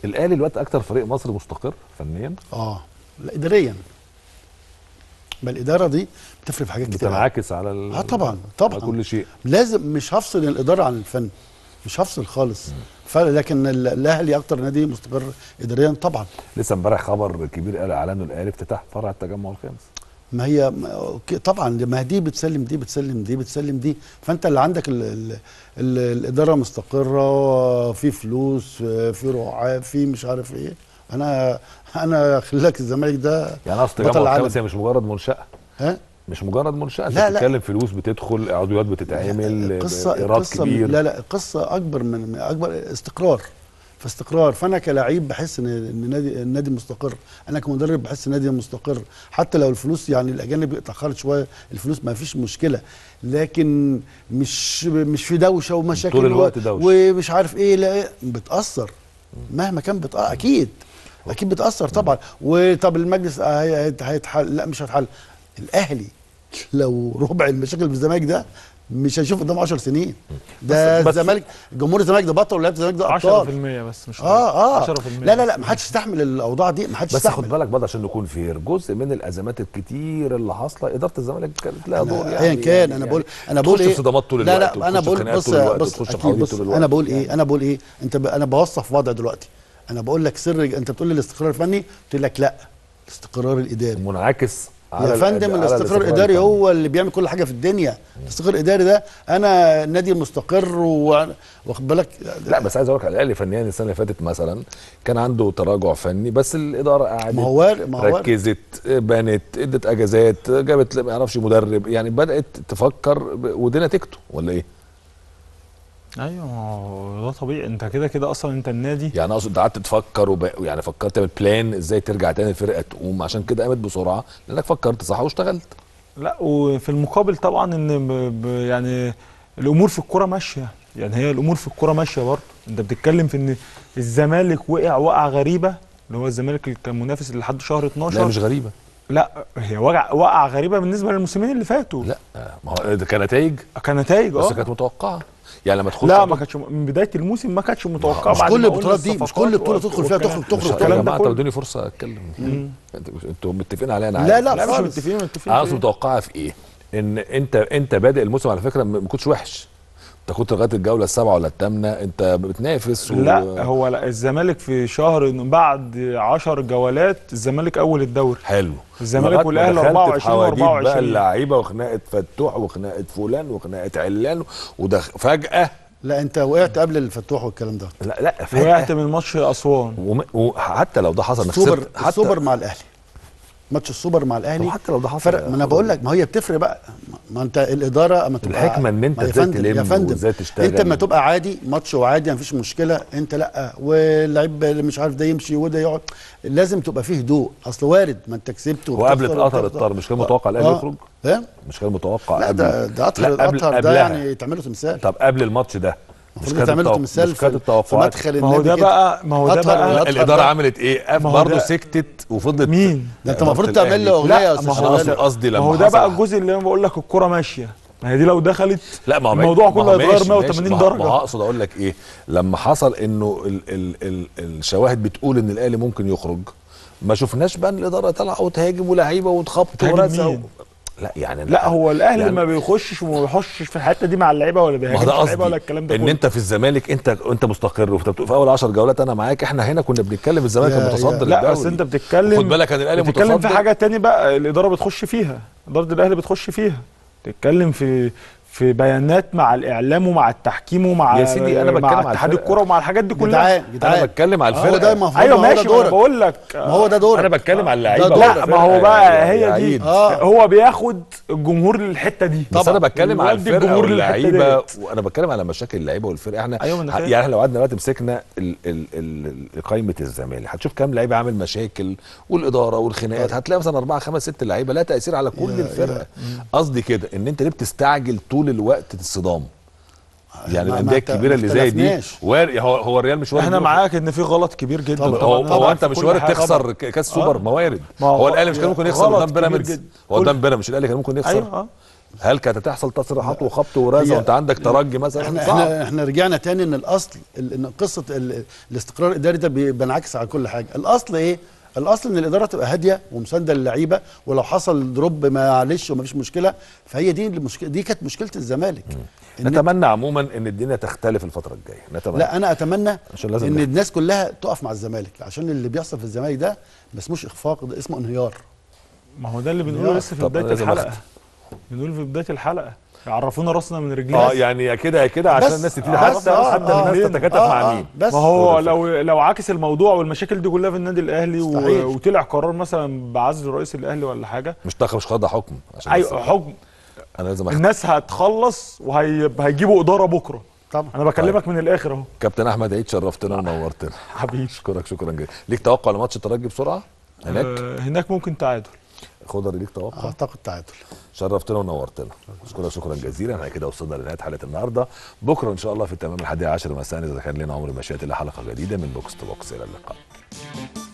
الاهلي دلوقتي اكتر فريق مصري مستقر فنيا اه لا اداريا ما الاداره دي بتفرق في حاجات كتير أوي. بتنعكس على ال... اه طبعا طبعا على كل شيء لازم مش هفصل الاداره عن الفن مش هفصل خالص ف- لكن ال- الاهلي اكتر نادي مستقر اداريا طبعا لسه امبارح خبر كبير قال اعلنه الاهلي افتتاح فرع التجمع الخامس ما هي ما- أوكي، طبعا ما دي بتسلم دي بتسلم دي ببتسلم دي فانت اللي عندك ال ال ال الاداره مستقره في فلوس في رعاه في مش عارف ايه انا انا خليك الزمالك ده يعني اصل بطل التجمع العالم. الخامس هي مش مجرد منشاه ها مش مجرد منشاه انت لا، لا. بتتكلم فلوس بتدخل عضويات بتتعمل قصه ايراد قصه كبير لا لا قصه اكبر من من اكبر استقرار فاستقرار فانا كلاعب بحس ان ان النادي النادي مستقر انا كمدرب بحس النادي مستقر حتى لو الفلوس يعني الاجانب اتاخرت شويه الفلوس ما فيش مشكله لكن مش مش في دوشه ومشاكل طول و- الوقت دوشة. ومش عارف ايه لا إيه، بتاثر مهما كان بتأثر اكيد اكيد بتاثر طبعا وطب المجلس آه، هي- هيت- هيتحل لا مش هيتحل الاهلي لو ربع المشاكل في الزمالك ده مش هيشوف قدام 10 سنين ده بس- بس- الزمالك جمهور الزمالك ده بطل ولعيبه الزمالك ده 10% ابطال بس مش اه اه 10% لا لا لا ما حدش يستحمل الاوضاع دي ما حدش بس خد يستحمل بالك برضه عشان نكون فير جزء من الازمات الكتير اللي حاصله اداره الزمالك كانت لها أنا- دور يعني ايا كان يعني انا بقول انا بقول تخش ايه في صدامات طول لا الوقت لا انا وتخش بقول في خناقات بص طول الوقت بص وتخش في أكيد حواديت بص طول الوقت انا بقول ايه يعني. انا بقول ايه انت ب... انا بوصف وضع دلوقتي انا بقول لك سر انت بتقول لي الاستقرار الفني قلت لك لا الاستقرار الاداري منعكس على يا الأد- فندم على الاستقرار الاداري الفني. هو اللي بيعمل كل حاجه في الدنيا الاستقرار الاداري ده انا نادي مستقر و- واخد بالك لا بس عايز اقول لك على الاقل فنيا السنه اللي فاتت مثلا كان عنده تراجع فني بس الاداره قعدت ما هو وارد- ما هو وارد. ركزت بنت ادت اجازات جابت ما اعرفش مدرب يعني بدات تفكر ب- ودي نتيجته ولا ايه؟ ايوه ما هو ده طبيعي انت كده كده اصلا انت النادي يعني اقصد انت قعدت تفكر وب... يعني فكرت تعمل بلان ازاي ترجع تاني الفرقه تقوم عشان كده قامت بسرعه لانك فكرت صح واشتغلت لا وفي المقابل طبعا ان ب... ب... يعني الامور في الكوره ماشيه يعني هي الامور في الكوره ماشيه برضه انت بتتكلم في ان الزمالك وقع وقعه غريبه اللي هو الزمالك اللي كان منافس لحد شهر 12 لا مش غريبه لا هي وقع وقعه غريبه بالنسبه للموسمين اللي فاتوا لا ما هو ده كنتائج كنتائج بس اه كانت متوقعه يعني لما تخش لا ما كانتش من بدايه الموسم ما كانتش متوقعه مش بعد كل ما قلنا البطولات دي مش الصفقات كل بطوله وال- تدخل فيها والكلام- تخرج مش تخرج يا الكلام ده جماعه كله. طب ادوني فرصه اتكلم انتوا انتوا متفقين عليها انا لا، عارف. لا، لا مش خالص. متفقين متفقين انا في اصلا إيه؟ متوقعها في ايه؟ ان انت انت بادئ الموسم على فكره ما كنتش وحش انت كنت لغايه الجوله السابعه ولا الثامنه انت بتنافس و... لا هو لا الزمالك في شهر بعد 10 جولات الزمالك اول الدوري حلو الزمالك لغاية ما والأهلي دخلت 24 في حواديت بقى 24. اللعيبه وخناقه فتوح وخناقه فلان وخناقه علان وده فجاه لا انت وقعت قبل الفتوح والكلام ده لا لا وقعت فجاه من ماتش اسوان وم- وحتى لو ده حصل انك السوبر خسرت حتى السوبر مع الاهلي ماتش السوبر مع الاهلي طب حتى لو ده حصل فرق ما انا بقول لك ما هي بتفرق بقى ما انت الاداره اما تبقى الحكمة إن أنت ما يا إزاي فندم- تلم يا فندم وإزاي تشتغل. انت اما تبقى عادي ماتش وعادي مفيش مشكله انت لا واللعيب اللي مش عارف ده يمشي وده يقعد لازم تبقى فيه هدوء اصل وارد ما انت كسبت وقبل وبتخسر اتقطر وبتخسر. الطار مش كان متوقع الاهلي آه. يخرج ها مش كان متوقع لا قبل ده ده اطهر لا، قبل- الاطهر ده قبلها. يعني تعمله تمثال طب قبل الماتش ده مش المفروض كانت تعمله التوق- تمثال مش كانت في- في التوقعات مدخل ما هو النادي ده كده. بقى ما هو ده أطهر- بقى أطهر الاداره ده. عملت ايه ما هو برضه ده- سكتت وفضلت مين؟ ده انت إدارة المفروض تعمل الأهلي. له اغنيه يا لا، استاذ ما انا هو قصدي شغال. قصدي ما لما هو ده بقى حصل- الجزء اللي انا بقول لك الكوره ماشيه ما هي دي لو دخلت لا ما هو الموضوع ما هو كله هيتغير ماشي- 180 ماشي. ما هو- درجة. ما هو اقصد اقول لك ايه لما حصل انه ال ال ال الشواهد بتقول ان الاهلي ممكن يخرج ما شفناش بقى ان الاداره طالعه وتهاجم ولاعيبه وتخبط تهاجم ورزع و... مين؟ لا يعني لا هو الاهلي يعني- ما بيخشش وما بيخشش في الحته دي مع اللعيبه ولا ما بيهاجم هو ده اللعيبه ولا قصدي الكلام ده ان كله. انت في الزمالك انت انت مستقر وانت بتقول في اول 10 جولات انا معاك احنا هنا كنا بنتكلم الزمالك يا- كان متصدر لا الدوري. بس انت بتتكلم خد بالك كان الاهلي بتتكلم في متصدر. حاجه تاني بقى الاداره بتخش فيها اداره الاهلي بتخش فيها تتكلم في في بيانات مع الاعلام ومع التحكيم ومع يا سيدي أنا بتكلم مع على اتحاد الفرقة. الكوره ومع الحاجات دي كلها جدعان انا جدعان بتكلم على هو الفرقه ده المفروض ايوه ما هو ده ماشي ما انا دورك بقول لك ما هو ده دورك انا بتكلم على اللعيبه ده لا ما هو بقى هي دي عيد. آه. هو بياخد الجمهور للحته دي بس انا بتكلم على بيودي الفرقه الجمهور للحتة واللعيبه ديت. وانا بتكلم على مشاكل اللعيبه والفرقه احنا أيوة، ما أنا ح- فاهم. يعني احنا لو قعدنا دلوقتي مسكنا ال- ال- ال- قائمه الزمالك هتشوف كام لعيب عامل مشاكل والاداره والخناقات هتلاقي مثلا اربعه خمس ست لعيبه لا تاثير على كل الفرقه قصدي كده ان انت ليه بتستعجل طول الوقت الصدام يعني ما- ما الانديه احت- الكبيره ما اللي زي دي اختلفناش. وار- هو هو الريال مش وارد احنا يخرج. معاك ان في غلط كبير جدا طبعا. هو, طبعاً هو انت في مش كل وارد حاجة تخسر طبعاً. ك- كاس سوبر آه. ما وارد ما هو هو الاهلي مش كان ممكن يخسر غلط قدام كبير بيراميدز جدا. هو قدام كل- بيراميدز الاهلي كان ممكن يخسر ايوه اه هل كانت هتحصل تصريحات وخبط ورزع هي- وانت عندك ترجي مثلا احنا صعب احنا احنا رجعنا تاني ان الاصل ال- ان قصه ال- الاستقرار الاداري ده بي- بينعكس على كل حاجه الاصل ايه الاصل ان الاداره تبقى هاديه ومسانده للعيبه ولو حصل دروب معلش ومفيش مشكله فهي دي المشكله دي كانت مشكله الزمالك إن نتمنى عموما ان الدنيا تختلف الفتره الجايه نتمنى لا انا اتمنى عشان لازم ان نحكي. الناس كلها تقف مع الزمالك عشان اللي بيحصل في الزمالك ده ما اسموش اخفاق ده اسمه انهيار ما هو ده اللي بنقوله لا، لسه في طب بدايه أنا لازم الحلقه أختم. بنقول في بدايه الحلقه يعرفونا راسنا من رجلينا اه يعني يا كده يا كده عشان بس- الناس تبتدي بس- حتى آه، حتى آه، الناس آه، تتكاتف آه، مع آه، مين بس ما هو هو ده لو لو عكس الموضوع والمشاكل دي كلها في النادي الاهلي و- مستحيل. وطلع قرار مثلا بعزل رئيس الاهلي ولا حاجه مش تاخد مش خاضع حكم عشان ايوه بس- حكم انا لازم أختم. الناس هتخلص وهيجيبوا اداره بكره طبعا انا بكلمك من الاخر اهو كابتن احمد عيد شرفتنا ونورتنا حبيبي اشكرك شكرا جدا ليك توقع لماتش الترجي بسرعه هناك آه هناك ممكن تعادل خضر ليك توقع اعتقد تعادل شرفتنا ونورتنا اشكرك شكرا جزيلا احنا كده وصلنا لنهايه حلقه النهارده بكره ان شاء الله في التمام الحادية عشر مساء اذا كان لنا عمر مشيئه الله حلقه جديده من بوكس تو بوكس الى اللقاء